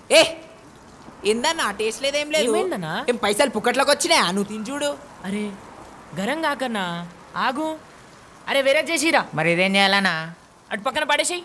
ఏ ఏందన్నా టేస్ట్ లేదేం లేదు ఏమైందన్నా? ఏం పైసలు పుక్కట్లోకి వచ్చినాయా నువ్వు తిని చూడు అరే గరం కాకన్నా ఆగు అరే వేరే చేసిరా మరి ఇదేం చేయాలన్నా అటు పక్కన పడేసి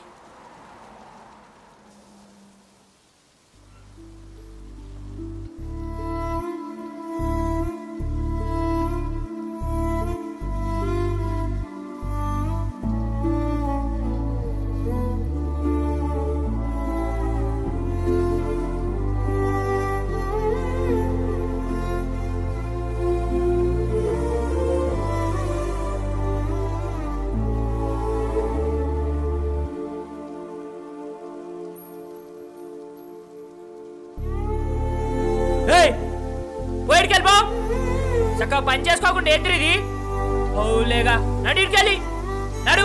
పోయిడికి వెళ్ళిపో చక్కగా పని చేసుకోకుండా ఏంటి ఇది ఓలేగా నడికెళ్ళి నడు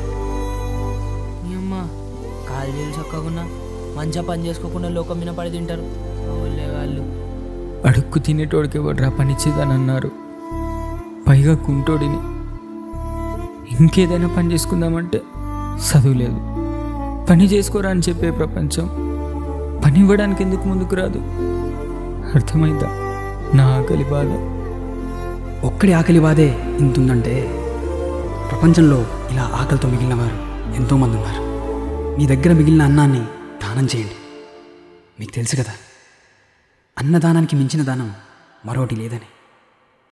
నీ అమ్మ కాలు చేలు చక్కకుండా మంచిగా పని చేసుకోకుండా లోకం మీద పడి తింటారు ఓలే వాళ్ళు అడుక్కు తినేటోడికి ఎవడ్రా పనిచ్చేదని అన్నారు పైగా కుంటోడిని ఇంకేదైనా పని చేసుకుందామంటే చదువు లేదు పని చేసుకోరా అని చెప్పే ప్రపంచం పని ఇవ్వడానికి ఎందుకు ముందుకు రాదు అర్థమైందా నా ఆకలి బాధ ఒక్కడి ఆకలి బాధే ఇంతుందంటే ప్రపంచంలో ఇలా ఆకలితో మిగిలిన వారు ఎంతోమంది ఉన్నారు మీ దగ్గర మిగిలిన అన్నాన్ని దానం చేయండి మీకు తెలుసు కదా అన్నదానానికి మించిన దానం మరోటి లేదని